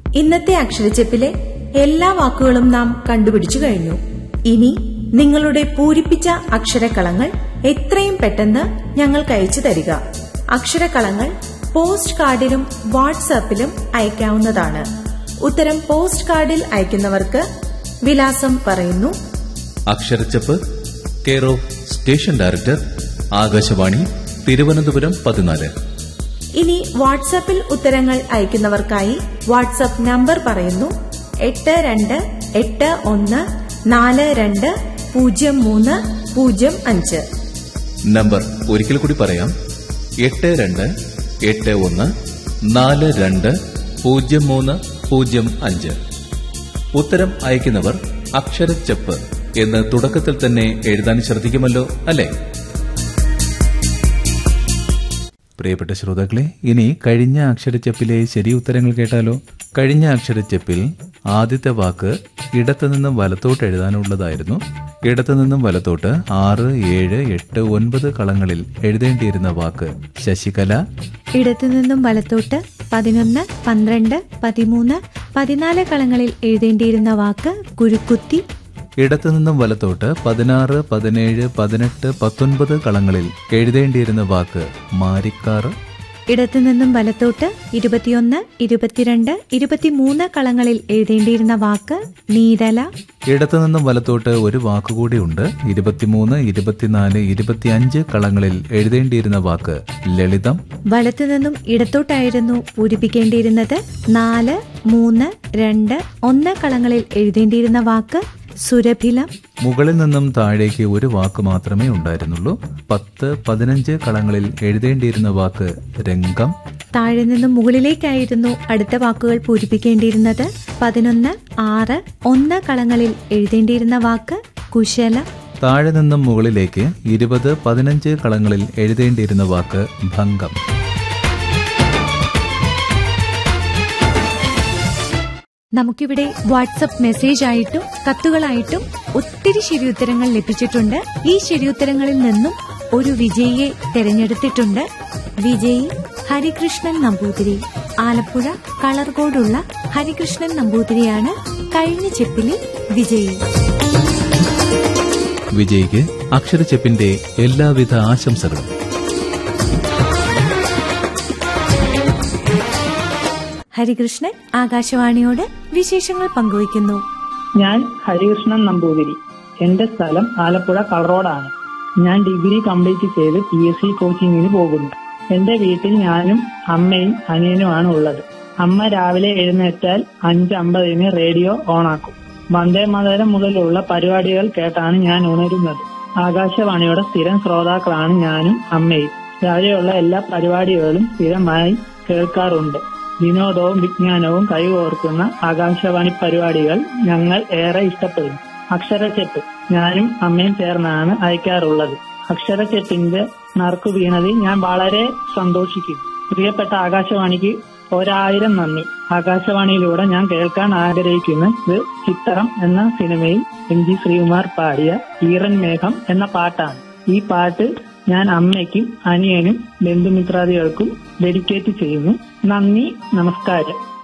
ഇന്നത്തെ അക്ഷരച്ചെപ്പിലെ എല്ലാ വാക്കുകളും നാം കണ്ടുപിടിച്ചു കഴിഞ്ഞു ഇനി നിങ്ങളുടെ പൂരിപ്പിച്ച അക്ഷരക്കളങ്ങൾ എത്രയും പെട്ടെന്ന് ഞങ്ങൾക്ക് അയച്ചു തരിക അക്ഷരക്കളങ്ങൾ പോസ്റ്റ് കാർഡിലും വാട്സാപ്പിലും അയക്കാവുന്നതാണ് ഉത്തരം പോസ്റ്റ് കാർഡിൽ അയക്കുന്നവർക്ക് വിലാസം പറയുന്നു അക്ഷരച്ചപ്പ് care of station director Akashvani Thiruvananthapuram പതിനാല് ഇനി വാട്സാപ്പിൽ ഉത്തരങ്ങൾ അയക്കുന്നവർക്കായി വാട്സാപ്പ് നമ്പർ പറയുന്നു എട്ട് രണ്ട് എട്ട് ഒന്ന് നാല് രണ്ട് പൂജ്യം മൂന്ന് പൂജ്യം അഞ്ച് നമ്പർ ഒരിക്കൽ കൂടി പറയാം എട്ട് രണ്ട് എട്ട് ഒന്ന് നാല് രണ്ട് പൂജ്യം മൂന്ന് പൂജ്യം അഞ്ച് ഉത്തരം അയക്കുന്നവർ അക്ഷരച്ചപ്പ് എന്ന് തുടക്കത്തിൽ തന്നെ എഴുതാൻ ശ്രദ്ധിക്കുമല്ലോ അല്ലേ പ്രിയപ്പെട്ട ശ്രോതാക്കളെ ഇനി കഴിഞ്ഞ അക്ഷരച്ചപ്പിലെ ശരി ഉത്തരങ്ങൾ കേട്ടാലോ കഴിഞ്ഞ അക്ഷരച്ചപ്പിൽ ആദ്യത്തെ വാക്ക് ഇടത്തുനിന്നും വലത്തോട്ട് എഴുതാനുള്ളതായിരുന്നു ഇടത്തുനിന്നും വലത്തോട്ട് ആറ് ഏഴ് എട്ട് ഒൻപത് കളങ്ങളിൽ എഴുതേണ്ടിയിരുന്ന വാക്ക് ശശികല ഇടത്തുനിന്നും വലത്തോട്ട് പതിനൊന്ന് പന്ത്രണ്ട് പതിമൂന്ന് പതിനാല് കളങ്ങളിൽ എഴുതേണ്ടിയിരുന്ന വാക്ക് കുരുക്കുത്തി ഇടത്തുനിന്നും വലത്തോട്ട് പതിനാറ് പതിനേഴ് പതിനെട്ട് പത്തൊൻപത് കളങ്ങളിൽ എഴുതേണ്ടിയിരുന്ന വാക്ക് മാരിക്കാറ് ഇടത്തുനിന്നും വലത്തോട്ട് ഇരുപത്തിയൊന്ന് ഇരുപത്തിരണ്ട് ഇരുപത്തിമൂന്ന് കളങ്ങളിൽ എഴുതേണ്ടിയിരുന്ന വാക്ക് നീരല ഇടത്തുനിന്നും വലത്തോട്ട് ഒരു വാക്കുകൂടി ഉണ്ട് ഇരുപത്തിമൂന്ന് ഇരുപത്തിനാല് ഇരുപത്തിയഞ്ച് കളങ്ങളിൽ എഴുതേണ്ടിയിരുന്ന വാക്ക് ലളിതം വലത്തുനിന്നും ഇടത്തോട്ടായിരുന്നു പൂരിപ്പിക്കേണ്ടിയിരുന്നത് നാല് മൂന്ന് രണ്ട് ഒന്ന് കളങ്ങളിൽ എഴുതേണ്ടിയിരുന്ന വാക്ക് സുരഭിലം മുകളിൽ നിന്നും താഴേക്ക് ഒരു വാക്ക് മാത്രമേ ഉണ്ടായിരുന്നുള്ളൂ പത്ത് പതിനഞ്ച് കളങ്ങളിൽ എഴുതേണ്ടിയിരുന്ന വാക്ക് രംഗം താഴെ നിന്നും മുകളിലേക്കായിരുന്നു അടുത്ത വാക്കുകൾ പൂരിപ്പിക്കേണ്ടിയിരുന്നത് പതിനൊന്ന് ആറ് ഒന്ന് കളങ്ങളിൽ എഴുതേണ്ടിയിരുന്ന വാക്ക് കുശലം താഴെ നിന്നും മുകളിലേക്ക് ഇരുപത് പതിനഞ്ച് കളങ്ങളിൽ എഴുതേണ്ടിയിരുന്ന വാക്ക് ഭംഗം നമുക്കിവിടെ വാട്സപ്പ് മെസ്സേജ് ആയിട്ടും കത്തുകളായിട്ടും ഒത്തിരി ശരിയുത്തരങ്ങൾ ലഭിച്ചിട്ടുണ്ട് ഈ ശരിയുത്തരങ്ങളിൽ നിന്നും ഒരു വിജയിയെ തെരഞ്ഞെടുത്തിട്ടുണ്ട് വിജയി ഹരികൃഷ്ണൻ നമ്പൂതിരി ആലപ്പുഴ കളർകോടുള്ള ഹരികൃഷ്ണൻ നമ്പൂതിരിയാണ് കഴിഞ്ഞ ചെപ്പിലെ വിജയി വിജയ്ക്ക് അക്ഷരച്ചെപ്പിന്റെ എല്ലാവിധ ആശംസകളും ഹരികൃഷ്ണൻ ആകാശവാണിയോട് വിശേഷങ്ങൾ പങ്കുവയ്ക്കുന്നു ഞാൻ ഹരികൃഷ്ണൻ നമ്പൂതിരി എന്റെ സ്ഥലം ആലപ്പുഴ കളറോഡാണ് ഞാൻ ഡിഗ്രി കംപ്ലീറ്റ് ചെയ്ത് പി എസ് സി കോച്ചിങ്ങിന് പോകുന്നു എന്റെ വീട്ടിൽ ഞാനും അമ്മയും അനിയനുമാണ് ഉള്ളത് അമ്മ രാവിലെ എഴുന്നേറ്റാൽ അഞ്ച് അമ്പതിന് റേഡിയോ ഓണാക്കും വന്ദേ മാതരം മുതലുള്ള പരിപാടികൾ കേട്ടാണ് ഞാൻ ഉണരുന്നത് ആകാശവാണിയുടെ സ്ഥിരം ശ്രോതാക്കളാണ് ഞാനും അമ്മയും രാവിലെയുള്ള എല്ലാ പരിപാടികളും സ്ഥിരമായി കേൾക്കാറുണ്ട് വിനോദവും വിജ്ഞാനവും കൈകോർക്കുന്ന ആകാശവാണി പരിപാടികൾ ഞങ്ങൾ ഏറെ ഇഷ്ടപ്പെടുന്നു അക്ഷരച്ചെട്ട് ഞാനും അമ്മയും ചേർന്നാണ് അയക്കാറുള്ളത് അക്ഷരച്ചെട്ടിന്റെ നറുക്കു വീണതിൽ ഞാൻ വളരെ സന്തോഷിക്കുന്നു പ്രിയപ്പെട്ട ആകാശവാണിക്ക് ഒരായിരം നന്ദി ആകാശവാണിയിലൂടെ ഞാൻ കേൾക്കാൻ ആഗ്രഹിക്കുന്നത് ചിത്രം എന്ന സിനിമയിൽ എം ജി ശ്രീകുമാർ പാടിയ ഈറൻ മേഘം എന്ന പാട്ടാണ് ഈ പാട്ട് ഞാൻ അമ്മയ്ക്കും അനിയനും ബന്ധുമിത്രാദികൾക്കും ഡെഡിക്കേറ്റ് ചെയ്യുന്നു നന്ദി നമസ്കാരം